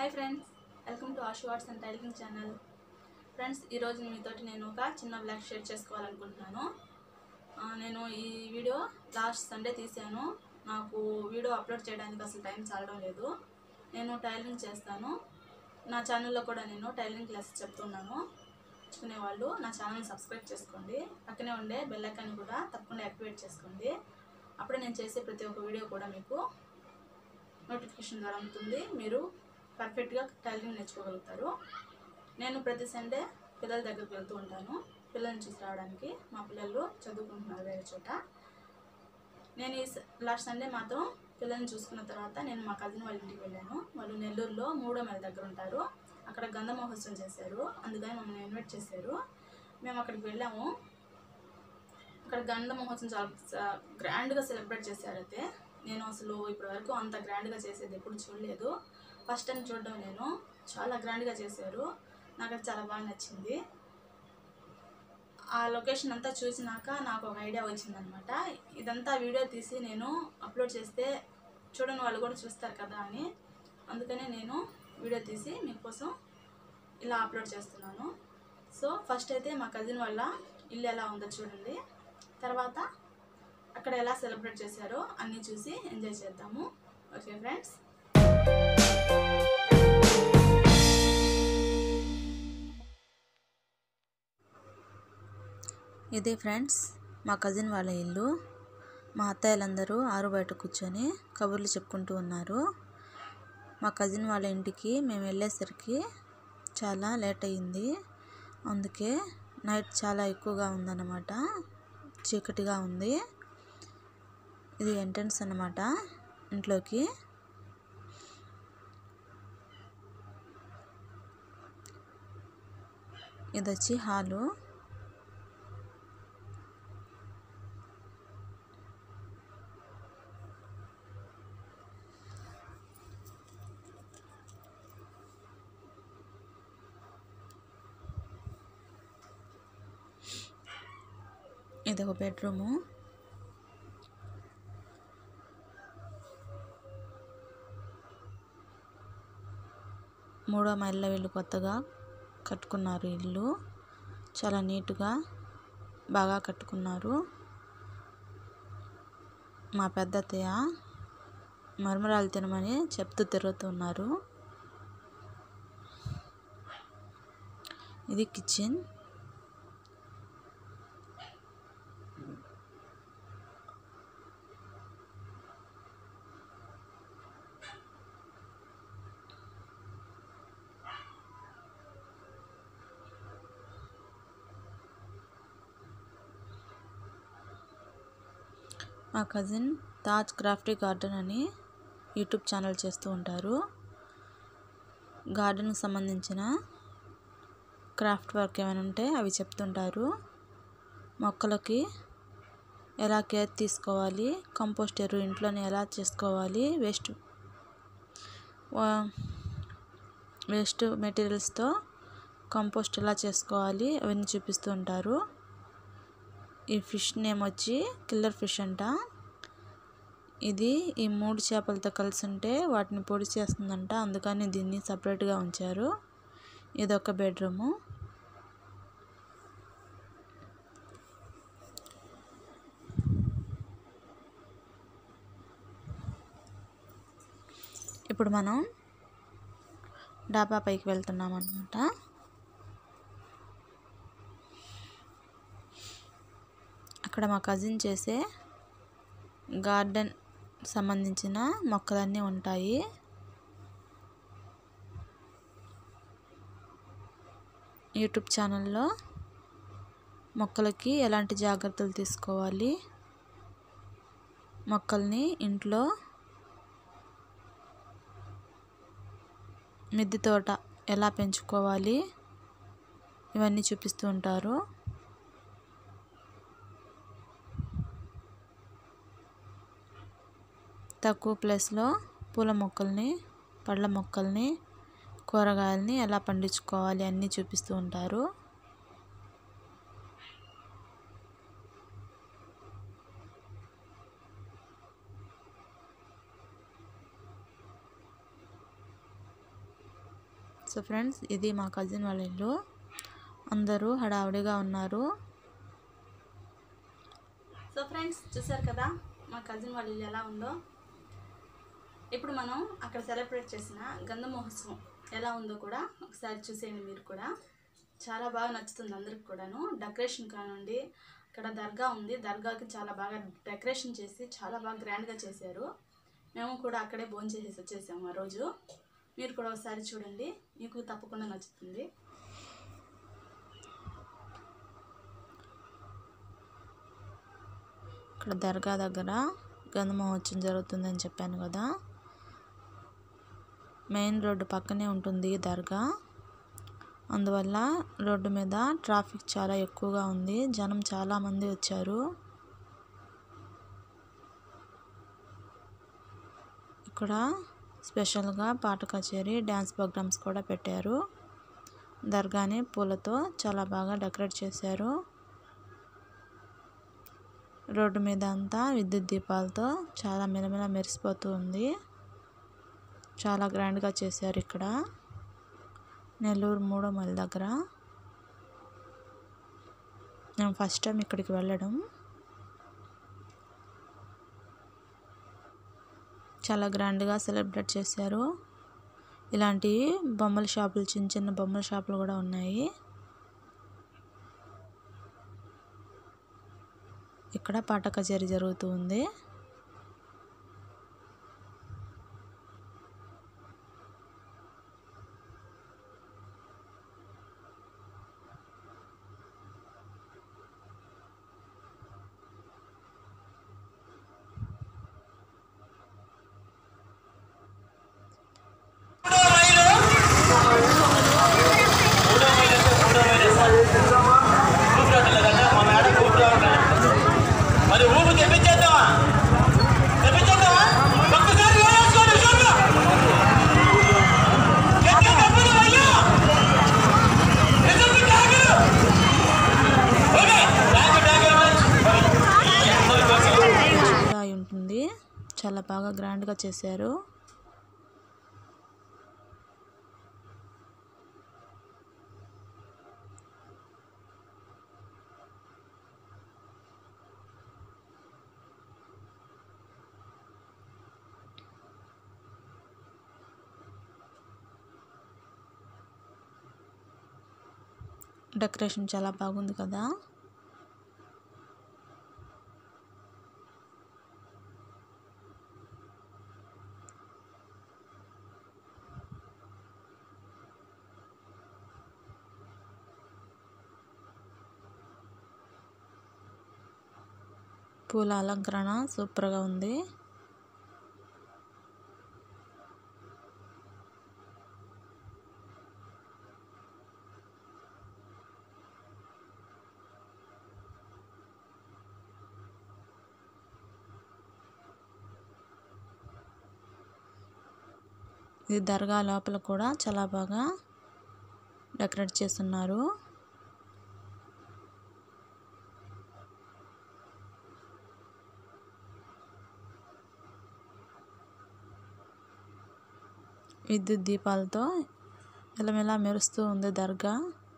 hi friends welcome to Ashu arts and tailoring channel friends ఈరోజు మీతోటి నేను ఒక చిన్న బ్లాగ్ షేర్ చేసుకోవాలనుకుంటున్నాను ఆ, నేను ఈ వీడియో లాస్ట్ సండే తీసాను నాకు వీడియో అప్లోడ్ చేయడానికి అసలు టైం చాలడం లేదు నేను టైలింగ్ చేస్తాను నా ఛానల్లో కూడా నేను టైలింగ్ క్లాసెస్ చెప్తున్నాను నేర్చుకునే వాళ్ళు నా ఛానల్ని సబ్స్క్రైబ్ చేసుకోండి పక్కనే ఉండే బెల్ ఐకాన్ కూడా తప్పకుండా యాక్టివేట్ చేసుకోండి అప్పుడే నేను చేసే ప్రతి ఒక్క వీడియో కూడా మీకు నోటిఫికేషన్ ద్వారా అందుతుంది మీరు పర్ఫెక్ట్గా టైలరింగ్ నేర్చుకోగలుగుతారు నేను ప్రతి సండే పిల్లల దగ్గరికి వెళ్తూ ఉంటాను పిల్లల్ని చూసి రావడానికి మా పిల్లలు చదువుకుంటున్నారు వేరే చోట నేను ఈ లాస్ట్ సండే మాత్రం పిల్లల్ని చూసుకున్న తర్వాత నేను మా కజిన్ వాళ్ళ ఇంటికి వెళ్ళాను వాళ్ళు నెల్లూరులో మూడో మైల్ దగ్గర ఉంటారు అక్కడ గంధ మహోత్సవం చేశారు అందుకని మమ్మల్ని ఇన్వైట్ చేశారు మేము అక్కడికి వెళ్ళాము అక్కడ గంధ మహోత్సవం చాలా గ్రాండ్గా సెలబ్రేట్ చేశారు అయితే నేను అసలు ఇప్పటి వరకు అంత గ్రాండ్గా చేసేది ఎప్పుడు చూడలేదు ఫస్ట్ టైం చూడడం నేను చాలా గ్రాండ్గా చేశారు నాకు అది చాలా బాగా నచ్చింది ఆ లొకేషన్ అంతా చూసినాక నాకు ఒక ఐడియా వచ్చిందనమాట ఇదంతా వీడియో తీసి నేను అప్లోడ్ చేస్తే చూడని వాళ్ళు కూడా చూస్తారు కదా అని అందుకనే నేను వీడియో తీసి మీకోసం ఇలా అప్లోడ్ చేస్తున్నాను సో ఫస్ట్ అయితే మా కజిన్ వాళ్ళ ఇల్లు ఎలా ఉందో చూడండి తర్వాత అక్కడ ఎలా సెలబ్రేట్ చేశారో అన్నీ చూసి ఎంజాయ్ చేద్దాము ఓకే ఫ్రెండ్స్ ఇదే ఫ్రెండ్స్ మా కజిన్ వాళ్ళ ఇల్లు మా అత్తయ్యలందరూ ఆరు బయట కూర్చొని కబుర్లు చెప్పుకుంటూ ఉన్నారు మా కజిన్ వాళ్ళ ఇంటికి మేము వెళ్ళేసరికి చాలా లేట్ అయ్యింది అందుకే నైట్ చాలా ఎక్కువగా ఉందన్నమాట చీకటిగా ఉంది ఇది ఎంట్రన్స్ అన్నమాట ఇంట్లోకి ఇది వచ్చి హాలు ఇది ఒక బెడ్రూము మూడో మైళ్ళ వీళ్ళు కొత్తగా కట్టుకున్నారు ఇల్లు చాలా నీట్గా బాగా కట్టుకున్నారు మా పెద్ద అత్తయ్య మరమరాలు తినమని చెప్తూ తిరుగుతున్నారు ఇది కిచెన్ మా కజిన్ తాజ్ క్రాఫ్టీ గార్డెన్ అని యూట్యూబ్ ఛానల్ చేస్తూ ఉంటారు గార్డెన్కి సంబంధించిన క్రాఫ్ట్ వర్క్ ఏమైనా ఉంటే అవి చెప్తుంటారు మొక్కలకి ఎలా కేర్ తీసుకోవాలి కంపోస్ట్ ఎరువు ఇంట్లోనే ఎలా చేసుకోవాలి వేస్ట్ వేస్ట్ మెటీరియల్స్తో కంపోస్ట్ ఎలా చేసుకోవాలి అవన్నీ చూపిస్తూ ఉంటారు ఈ ఫిష్ నేమ్ వచ్చి కిల్లర్ ఫిష్ అంట ఇది ఈ మూడు చేపలతో కలిసి ఉంటే వాటిని పొడి చేస్తుందంట అందుకని దీన్ని సపరేట్గా ఉంచారు ఇది ఒక బెడ్రూము ఇప్పుడు మనం డాబా పైకి వెళ్తున్నాం అనమాట అక్కడ మా కజిన్ చేసే గార్డెన్ సంబంధించిన మొక్కలన్నీ ఉంటాయి యూట్యూబ్ ఛానల్లో మొక్కలకి ఎలాంటి జాగ్రత్తలు తీసుకోవాలి మొక్కల్ని ఇంట్లో మిద్దె తోట ఎలా పెంచుకోవాలి ఇవన్నీ చూపిస్తూ ఉంటారు తక్కువ ప్లేస్లో పూల మొక్కల్ని పళ్ళ మొక్కల్ని కూరగాయలని ఎలా పండించుకోవాలి అన్నీ చూపిస్తూ ఉంటారు సో ఫ్రెండ్స్ ఇది మా కజిన్ వాళ్ళ ఇల్లు అందరూ హడావుడిగా ఉన్నారు సో ఫ్రెండ్స్ చూసారు కదా మా కజిన్ వాళ్ళ ఇల్లు ఎలా ఉందో ఇప్పుడు మనం అక్కడ సెలబ్రేట్ చేసిన గంధ మహోత్సవం ఎలా ఉందో కూడా ఒకసారి చూసేయండి మీరు కూడా చాలా బాగా నచ్చుతుంది అందరికి కూడాను డెకరేషన్ కానివ్వండి ఇక్కడ దర్గా ఉంది దర్గాకి చాలా బాగా డెకరేషన్ చేసి చాలా బాగా గ్రాండ్గా చేశారు మేము కూడా అక్కడే భోజనం చేసేసి వచ్చేసాము ఆ రోజు మీరు కూడా ఒకసారి చూడండి మీకు తప్పకుండా నచ్చుతుంది ఇక్కడ దర్గా దగ్గర గంధ మహోత్సవం జరుగుతుందని చెప్పాను కదా మెయిన్ రోడ్డు పక్కనే ఉంటుంది ఈ దర్గా అందువల్ల రోడ్డు మీద ట్రాఫిక్ చాలా ఎక్కువగా ఉంది జనం చాలామంది వచ్చారు ఇక్కడ స్పెషల్గా పాట కచేరీ డ్యాన్స్ ప్రోగ్రామ్స్ కూడా పెట్టారు దర్గాని పూలతో చాలా బాగా డెకరేట్ చేశారు రోడ్డు మీద అంతా విద్యుత్ దీపాలతో చాలా మిలమిల మెరిసిపోతూ ఉంది చాలా గ్రాండ్గా చేశారు ఇక్కడ నెల్లూరు మూడో మైల్ దగ్గర నేను ఫస్ట్ టైం ఇక్కడికి వెళ్ళడం చాలా గ్రాండ్గా సెలబ్రేట్ చేశారు ఇలాంటి బొమ్మల షాపులు చిన్న చిన్న బొమ్మల షాపులు కూడా ఉన్నాయి ఇక్కడ పాట కచేరీ జరుగుతూ ఉంది మరి ఊపు తెప్పించేద్దామా తెప్పించేద్దామా ఒక్కసారి వేసుకోండి చూడు గట్టిగా తప్పదు అయ్యో నిజంగా తాగరు okay thank you thank you అందరి కోసం చాలా అయి ఉంటుంది చాలా బాగా గ్రాండ్గా చేశారు డెకరేషన్ చాలా బాగుంది కదా పూల అలంకరణ సూపర్గా ఉంది ఇది దర్గా లోపల కూడా చాలా బాగా డెకరేట్ చేస్తున్నారు విద్యుత్ దీపాలతో మెలమెలా మెరుస్తూ ఉంది దర్గా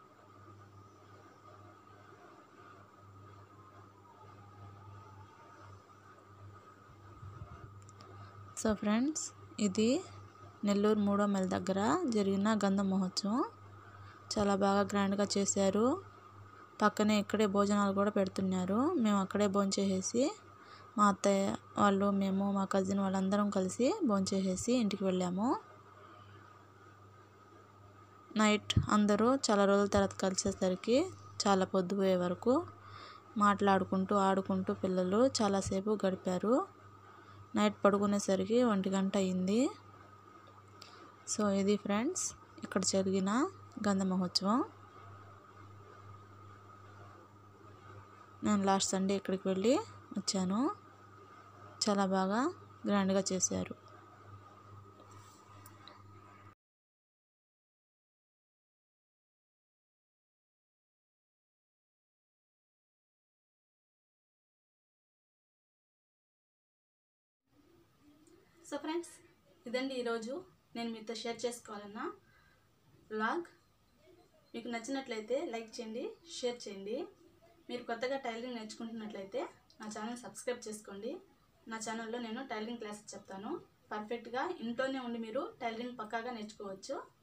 సో ఫ్రెండ్స్ ఇది నెల్లూరు మూడో మైల్ దగ్గర జరిగిన గంధ మహోత్సవం చాలా బాగా గ్రాండ్గా చేశారు పక్కనే ఇక్కడే భోజనాలు కూడా పెడుతున్నారు మేము అక్కడే భోంచేసేసి మా అత్తయ్య వాళ్ళు మేము మా కజిన్ వాళ్ళందరం కలిసి భోంచేసేసి ఇంటికి వెళ్ళాము నైట్ అందరూ చాలా రోజుల తర్వాత కలిసేసరికి చాలా పొద్దుపోయే వరకు మాట్లాడుకుంటూ ఆడుకుంటూ పిల్లలు చాలాసేపు గడిపారు నైట్ పడుకునేసరికి ఒంటి గంట అయింది సో ఇది ఫ్రెండ్స్ ఇక్కడ జరిగిన గంధ మహోత్సవం నేను లాస్ట్ సండే ఇక్కడికి వెళ్ళి వచ్చాను చాలా బాగా గ్రాండ్గా చేశారు సో ఫ్రెండ్స్ ఇదండి ఈరోజు నేను మీతో షేర్ చేసుకోవాలన్న బ్లాగ్ మీకు నచ్చినట్లయితే లైక్ చేయండి షేర్ చేయండి మీరు కొత్తగా టైలరింగ్ నేర్చుకుంటున్నట్లయితే నా ఛానల్ సబ్స్క్రైబ్ చేసుకోండి నా ఛానల్లో నేను టైలరింగ్ క్లాసెస్ చెప్తాను పర్ఫెక్ట్గా ఇంట్లోనే ఉండి మీరు టైలరింగ్ పక్కాగా నేర్చుకోవచ్చు